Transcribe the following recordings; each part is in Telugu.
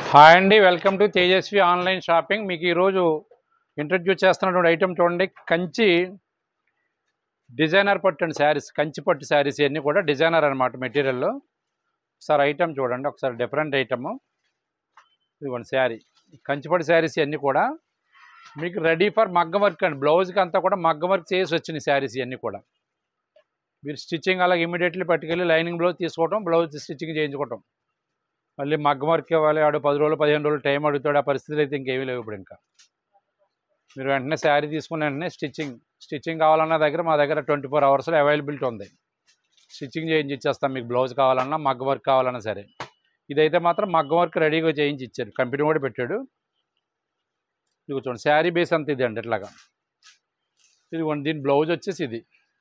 హాయ్ అండి welcome to Tejaswi online shopping మీకు ఈరోజు ఇంట్రడ్యూస్ చేస్తున్నటువంటి ఐటెం చూడండి కంచి డిజైనర్ పట్టు అండి శారీస్ కంచి పట్టు శారీస్ ఇవన్నీ కూడా డిజైనర్ అనమాట మెటీరియల్లో ఒకసారి ఐటెం చూడండి ఒకసారి డిఫరెంట్ ఐటమ్ ఇదిగోండి శారీ కంచిపట్టు శారీస్ ఇవన్నీ కూడా మీకు రెడీ ఫర్ మగ్గం వర్క్ అండి బ్లౌజ్కి అంతా కూడా మగ్గం వర్క్ చేసి వచ్చినాయి శారీస్ ఇవన్నీ కూడా మీరు స్టిచ్చింగ్ అలాగే ఇమీడియట్లీ పట్టుకెళ్ళి లైనింగ్ బ్లౌజ్ తీసుకోవడం బ్లౌజ్ స్టిచ్చింగ్ చేయించుకోవటం మళ్ళీ మగ్గం వర్క్ ఇవ్వాలి ఆడు పది రోజులు పదిహేను రోజులు టైం అడుగుతాడు ఆ పరిస్థితులు అయితే ఇంకేమీ లేవు ఇప్పుడు ఇంకా మీరు వెంటనే శారీ తీసుకున్న వెంటనే స్టిచ్చింగ్ స్టిచ్చింగ్ కావాలన్న దగ్గర మా దగ్గర ట్వంటీ ఫోర్ అవర్స్లో అవైలబిలిటీ ఉంది స్టిచ్చింగ్ చేయించి ఇచ్చేస్తాం మీకు బ్లౌజ్ కావాలన్నా మగ్గ వర్క్ కావాలన్నా సరే ఇదైతే మాత్రం మగ్గం వర్క్ రెడీగా చేయించి ఇచ్చారు కంపెనీ కూడా పెట్టాడు ఇది చూడండి శారీ బేస్ అంత ఇది అండి ఇట్లాగా ఇది దీని బ్లౌజ్ వచ్చేసి ఇది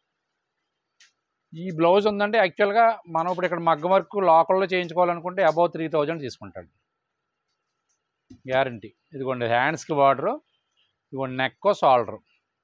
ఈ బ్లౌజ్ ఉందంటే యాక్చువల్గా మనం ఇప్పుడు ఇక్కడ మగ్గం వర్క్ లోకల్లో చేయించుకోవాలనుకుంటే అబౌవ్ త్రీ థౌజండ్ తీసుకుంటాడు గ్యారంటీ ఇదిగోండి హ్యాండ్స్కి బార్డరు ఇదిగోండి నెక్ షోల్డర్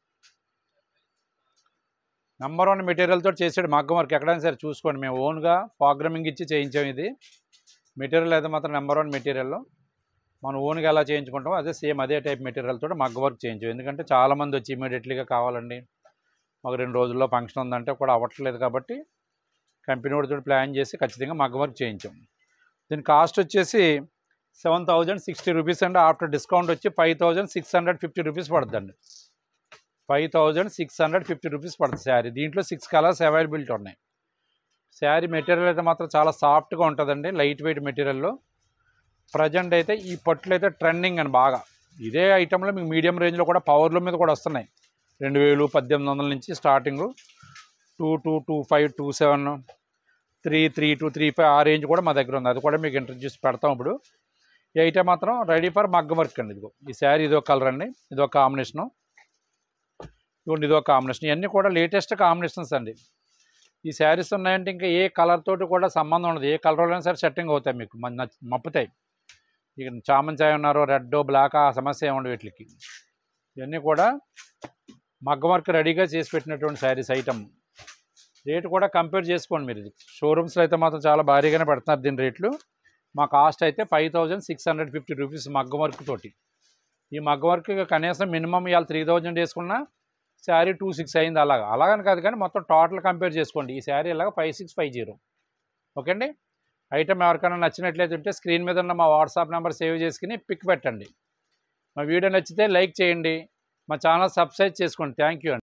నెంబర్ వన్ మెటీరియల్తో చేసాడు మగ్గం వర్క్ ఎక్కడైనా సరే చూసుకోండి మేము ఓన్గా ప్రోగ్రామింగ్ ఇచ్చి చేయించాం ఇది మెటీరియల్ అయితే మాత్రం నెంబర్ వన్ మెటీరియల్ మనం ఓన్గా ఎలా చేయించుకుంటామో అదే సేమ్ అదే టైప్ మెటీరియల్తో మగ్గ వర్క్ చేయించాం ఎందుకంటే చాలామంది వచ్చి ఇమీడియట్లీగా కావాలండి మాకు రెండు రోజుల్లో ఫంక్షన్ ఉందంటే కూడా అవ్వట్లేదు కాబట్టి కంపెనీ వాడితో ప్లాన్ చేసి ఖచ్చితంగా మగ్గ వర్క్ చేయించాం దీని కాస్ట్ వచ్చేసి సెవెన్ థౌజండ్ సిక్స్టీ రూపీస్ అండి ఆఫ్టర్ డిస్కౌంట్ వచ్చి five thousand six hundred fifty rupees పడుతుందండి five thousand six hundred fifty rupees పడుతుంది శారీ దీంట్లో సిక్స్ కలర్స్ అవైలబిలిటీ ఉన్నాయి శారీ మెటీరియల్ అయితే మాత్రం చాలా సాఫ్ట్గా ఉంటుందండి లైట్ వెయిట్ మెటీరియల్లో ప్రజెంట్ అయితే ఈ పట్లు అయితే ట్రెండింగ్ అని బాగా ఇదే ఐటెంలో మీకు మీడియం రేంజ్లో కూడా పవర్ల మీద కూడా వస్తున్నాయి రెండు వేలు పద్దెనిమిది వందల నుంచి starting two two two five two seven three three two three five ఆ రేంజ్ కూడా మా దగ్గర ఉంది అది కూడా మీకు ఇంట్రడ్యూస్ పెడతాం ఇప్పుడు ఈ ఐటెం మాత్రం రెడీ ఫర్ మగ్గ వర్క్ అండి ఇదిగో ఈ శారీ ఇదొక కలర్ అండి ఇదొక కాంబినేషను ఇదిగోండి ఇదొక కాంబినేషన్ ఇవన్నీ కూడా లేటెస్ట్ కాంబినేషన్స్ అండి ఈ శారీస్ ఉన్నాయంటే ఇంకా ఏ కలర్ తోటి కూడా సంబంధం ఉండదు ఏ కలర్ అయినా సరే సెట్టింగ్ అవుతాయి మీకు మన నచ్చ- మప్పుతాయి ఇక చామన్ చాయ్ ఉన్నారు రెడ్ బ్లాక్ ఆ సమస్య ఏమి ఉండదు వీటికి ఇవన్నీ కూడా మగ్గం వర్క్ రెడీగా చేసి పెట్టినటువంటి శారీస్ ఐటమ్ రేటు కూడా కంపేర్ చేసుకోండి మీరు ఇది షోరూమ్స్లో అయితే మాత్రం చాలా భారీగానే పెడుతున్నారు దీని రేట్లు మా కాస్ట్ అయితే five thousand six hundred fifty rupees మగ్గం వర్క్ తోటి ఈ మగ్గం వర్క్ ఇక కనీసం మినిమం ఇవాళ త్రీ థౌజండ్ వేసుకున్నా శారీ టూ సిక్స్ అయింది అలాగా అలాగని కాదు కానీ మొత్తం టోటల్ కంపేర్ చేసుకోండి ఈ శారీ ఇలాగ five six five zero okay అండి ఐటమ్ ఎవరికైనా నచ్చినట్లయితే ఉంటే స్క్రీన్ మీద ఉన్న మా వాట్సాప్ నెంబర్ సేవ్ చేసుకుని పిక్ పెట్టండి మా వీడియో నచ్చితే లైక్ చేయండి మా ఛానల్ సబ్స్క్రైబ్ చేసుకోండి థ్యాంక్ యూ అండి